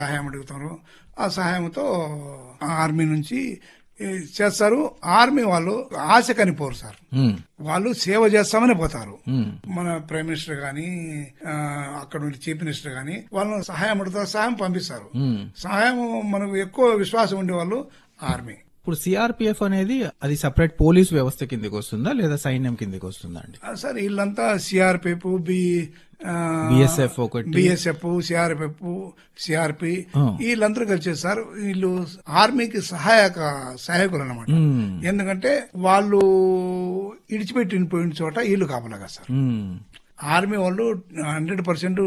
సహాయం అడుగుతారు ఆ సహాయంతో ఆర్మీ నుంచి ఏ, చేస్తారు ఆర్మీ వాళ్ళు ఆశ కనిపోరు సార్ ఉమ్, వాళ్ళు సేవ చేస్తామని పోతారు ఉమ్, మన ప్రైమ్ మినిస్టర్ గాని ఆ, అక్కడ ఉండే చీఫ్ మినిస్టర్ గాని వాళ్ళని సహాయం అడుగుతారు సహాయం పంపిస్తారు ఉమ్. సహాయం మనకు ఎక్కువ విశ్వాసం ఉండే వాళ్ళు ఆర్మీ ఇప్పుడు సిఆర్పిఎఫ్ అనేది అది సపరేట్ పోలీస్ వ్యవస్థ కిందకి వస్తుందా లేదా సైన్యం కిందకి వస్తుందా అండి ఆ, సార్ వీళ్ళంతా సిఆర్పిఎఫ్ బి BSF ఒకటి. బిఎస్ఎఫ్ సిఆర్పిఎఫ్ సిఆర్పి ఆ. వీళ్ళందరూ కలిసి సార్ వీళ్ళు ఆర్మీకి సహాయక సహాయకులు అనమాట ఉమ్, ఎందుకంటే వాళ్ళు ఇడిచిపెట్టిన పోయిన చోట వీళ్ళు కాపలాగా సార్ ఉమ్, ఆర్మీ వాళ్ళు హండ్రెడ్ పర్సెంట్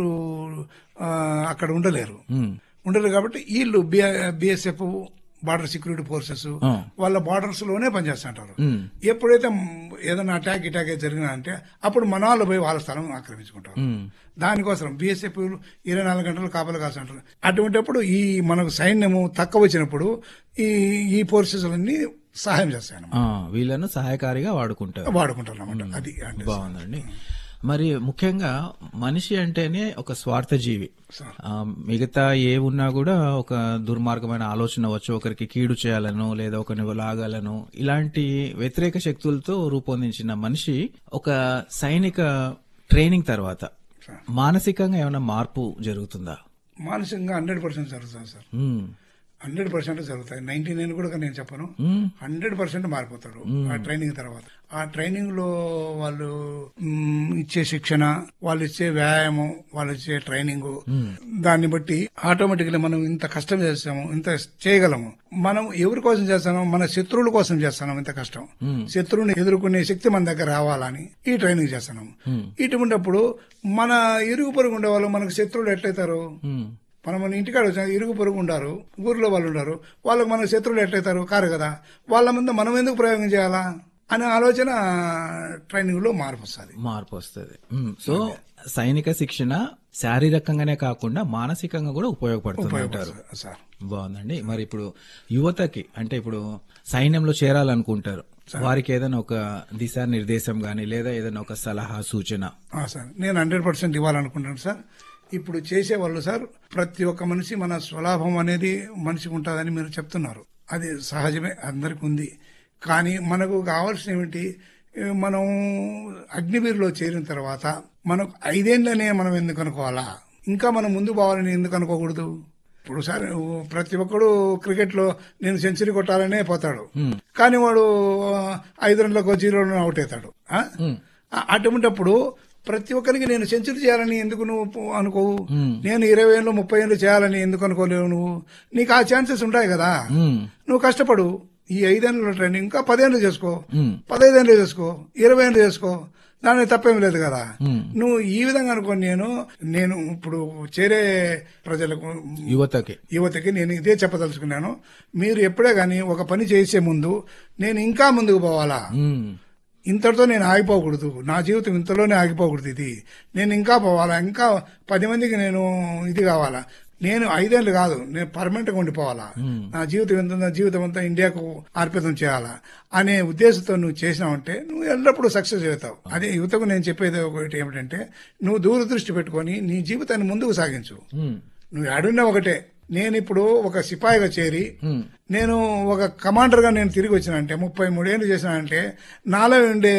అక్కడ ఉండలేరు ఉమ్, ఉండలేరు కాబట్టి వీళ్ళు బిఎస్ఎఫ్ బార్డర్ సెక్యూరిటీ ఫోర్సెస్ ఆ. వాళ్ళ బార్డర్స్ లోనే పనిచేస్తుంటారు ఉమ్, ఎప్పుడైతే మ్, ఏదైనా అటాక్ ఇటాక్ జరిగినా అంటే అప్పుడు మన వాళ్ళు పోయి వాళ్ళ స్థలం ఆక్రమించుకుంటారు ఉమ్, దానికోసం బీఎస్ఎఫ్ ఇరవై నాలుగు గంటలు కాపలు కాస్తుంటారు అటువంటిప్పుడు ఈ మనకు సైన్యము తక్కువ వచ్చినప్పుడు ఈ ఈ ఫోర్సెస్ అన్ని సహాయం చేస్తాయి ఆ, వీళ్ళను సహాయకారిగా వాడుకుంటారు వాడుకుంటారు అన్నమాట అది అంటే బాగుందండి మరి ముఖ్యంగా మనిషి అంటేనే ఒక స్వార్థ జీవి సార్. ఆ, మిగతా ఏ ఉన్నా కూడా ఒక దుర్మార్గమైన ఆలోచన వచ్చు ఒకరికి కీడు చేయాలను లేదా ఒకరిని లాగాలను ఇలాంటి వ్యతిరేక శక్తులతో రూపొందించిన మనిషి ఒక సైనిక ట్రైనింగ్ తర్వాత సార్. మానసికంగా ఏమైనా మార్పు జరుగుతుందా మానసికంగా హండ్రెడ్ పర్సెంట్ జరుగుతుంది సార్ ఉమ్, హండ్రెడ్ పర్సెంట్ జరుగుతాయి నైన్టీ నైన్ కూడా నేను చెప్పను ఉమ్, హండ్రెడ్ పర్సెంట్ మారిపోతాడు ఆ ట్రైనింగ్ తర్వాత ఆ ట్రైనింగ్ లో వాళ్ళు మ్, ఇచ్చే శిక్షణ వాళ్ళు ఇచ్చే వ్యాయామం వాళ్ళు ఇచ్చే ట్రైనింగ్ దాన్ని బట్టి ఆటోమేటిక్లీ మనం ఇంత కష్టం చేస్తాము ఇంత చేయగలము మనం ఎవరి కోసం చేస్తాము మన శత్రువుల కోసం చేస్తున్నాం ఇంత కష్టం శత్రువుని ఎదుర్కొనే శక్తి మన దగ్గర రావాలని ఈ ట్రైనింగ్ చేస్తున్నాము ఇటువంటిప్పుడు మన ఇరుగు పొరుగు ఉండే వాళ్ళు మనకు శత్రువులు ఎట్లయితారు ఉమ్, మనం మన ఇంటికాడ వచ్చిన ఇరుగు పొరుగు ఉండారు ఊర్లో వాళ్ళు ఉన్నారు వాళ్ళకి మన శత్రువులు ఎట్లయితారు కారు కదా వాళ్ళ మీద మనం ఎందుకు ప్రయోగం చేయాలా అనే ఆలోచన ట్రైనింగ్ లో మార్పు వస్తుంది మార్పు వస్తుంది ఉమ్, సో సైనిక శిక్షణ శారీరకంగానే కాకుండా మానసికంగా కూడా ఉపయోగపడుతుంది అంటారు సార్ బాగుందండి మరి ఇప్పుడు యువతకి అంటే ఇప్పుడు సైన్యంలో చేరాలనుకుంటారు వారికి ఏదైనా ఒక దిశానిర్దేశం గాని లేదా ఏదైనా ఒక సలహా సూచన ఆ, సార్ నేను హండ్రెడ్ పర్సెంట్ ఇవ్వాలనుకుంటున్నాను సార్ ఇప్పుడు చేసేవాళ్ళు సార్ ప్రతి ఒక్క మనిషి మన స్వలాభం అనేది మనిషికి ఉంటుందని మీరు చెప్తున్నారు అది సహజమే అందరికి ఉంది కానీ మనకు కావాల్సిన ఏమిటి ఏ, మనం అగ్నివీరులో చేరిన తర్వాత మనకు ఐదేళ్లనే మనం ఎందుకు అనుకోవాలా ఇంకా మనం ముందు పోవాలని ఎందుకు అనుకోకూడదు ఇప్పుడు సార్ ప్రతి ఒక్కడు క్రికెట్ లో నేను సెంచరీ కొట్టాలనే పోతాడు కానీ వాడు ఆ, ఐదు రన్లకు జీరో రన్ అవుట్ అవుతాడు ఆ? ఆ- అటువంటిప్పుడు ప్రతి ఒక్కరికి నేను సెంచరీ చేయాలని ఎందుకు నువ్వు పో- అనుకోవు నేను ఇరవై ఏళ్ళు ముప్పై ఏళ్ళు చేయాలని ఎందుకు అనుకోలేవు నువ్వు నీకు ఆ ఛాన్సెస్ ఉంటాయి కదా ఉమ్, నువ్వు కష్టపడు ఈ ఐదేళ్ళ ట్రైనింగ్ ఇంకా పదేళ్ళు చేసుకో ఉమ్, పదహైదేళ్ళు చేసుకో ఇరవై ఏళ్ళు చేసుకో దానికి తప్పేం లేదు కదా ఉమ్. నువ్వు ఈ విధంగా అనుకో నేను నేను ఇప్పుడు చేరే ప్రజలకు యువతకి యువతకి నేను ఇదే చెప్పదలుచుకున్నాను మీరు ఎప్పుడే గాని ఒక పని చేసే ముందు నేను ఇంకా ముందుకు పోవాలా ఉమ్, ఇంతటితో నేను ఆగిపోకూడదు నా జీవితం ఇంతలోనే ఆగిపోకూడదు ఇది నేను ఇంకా పోవాలా ఇంకా పది మందికి నేను ఇది కావాలా నేను ఐదేళ్ళు కాదు నేను పర్మనెంట్ గా ఉండిపోవాలా నా జీవితం ఎంత ఉందో, జీవితం అంతా ఇండియాకు అర్పితం చేయాలా అనే ఉద్దేశంతో నువ్వు చేసినావంటే నువ్వు ఎల్లప్పుడూ సక్సెస్ అవుతావు అదే యువతకు నేను చెప్పేది ఒకటి ఏమిటంటే నువ్వు దూరదృష్టి పెట్టుకొని నీ జీవితాన్ని ముందుకు సాగించు ఉమ్, నువ్వు అడున్నా ఒకటే నేను ఇప్పుడు ఒక సిపాయిగా చేరి ఉమ్, నేను ఒక కమాండర్ గా నేను తిరిగి వచ్చినంటే ముప్పై మూడేళ్ళు చేసినానంటే నాలో ఉండే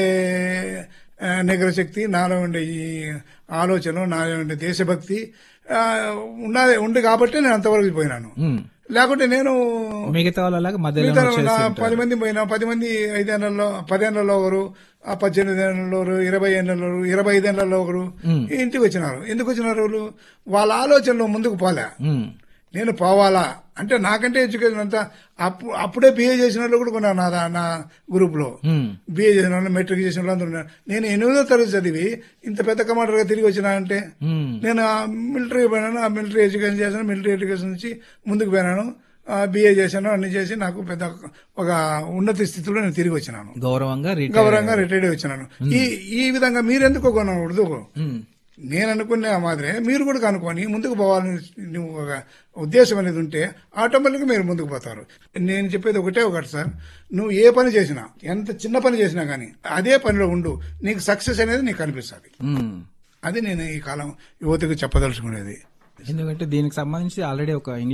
ఆ, నిగ్రహ శక్తి నాలో ఉండే ఈ ఆలోచన నాలో ఉండే దేశభక్తి ఆ, ఉన్నది ఉంది కాబట్టి నేను అంతవరకు పోయినాను ఉమ్. లేకుంటే నేను మిగతా వాళ్ళలాగా మధ్యలో మిగతా నా వచ్చేస్తుంటారు. పది మంది పోయినా పది మంది ఐదేళ్లలో పదేళ్లలో ఒకరు ఆ పద్దెనిమిది ఏళ్లలో ఒకరు ఇరవై ఏళ్లలో ఒకరు, ఇరవై ఐదేళ్లలో ఒకరు ఇంటికి వచ్చినారు ఎందుకు వచ్చినారు వాళ్ళు వాళ్ళ ఆలోచనలో ముందుకు పోలే ఉమ్, నేను పోవాలా అంటే నాకంటే ఎడ్యుకేషన్ అంతా అప్పు అప్పుడే బిఏ చేసిన వాళ్ళు కూడా ఉన్నారు నా దా- నా గ్రూప్ లో ఉమ్, బిఏ చేసిన వాళ్ళు మెట్రిక్ చేసిన వాళ్ళు అందరూ ఉన్నారు నేను ఎనిమిదో తరగతి చదివి ఇంత పెద్ద కమాండర్ గా తిరిగి వచ్చినా అంటే ఉమ్, నేను ఆ మిలిటరీ పోయినాను ఆ మిలిటరీ ఎడ్యుకేషన్ చేశాను మిలిటరీ ఎడ్యుకేషన్ నుంచి ముందుకు పోయినాను బిఏ చేశాను అన్ని చేసి నాకు పెద్ద ఒక ఉన్నత స్థితిలో నేను తిరిగి వచ్చినాను గౌరవంగా రిటైర్ గౌరవంగా రిటైర్డ్ వచ్చినాను ఈ ఈ విధంగా మీరెందుకు కొనకూడదు ఉమ్, నేను అనుకునే మాదిరే మీరు కూడా కనుక్కొని ముందుకు పోవాలని నువ్వు ఒక ఉద్దేశం అనేది ఉంటే ఆటోమేటిక్గా మీరు ముందుకు పోతారు నేను చెప్పేది ఒకటే ఒకటి సార్ నువ్వు ఏ పని చేసినా ఎంత చిన్న పని చేసినా కానీ అదే పనిలో ఉండు నీకు సక్సెస్ అనేది నీకు కనిపిస్తుంది ఉమ్. అది నేను ఈ కాలం యువతకు చెప్పదలుచుకునేది ఎందుకంటే దీనికి సంబంధించి ఆల్రెడీ ఒక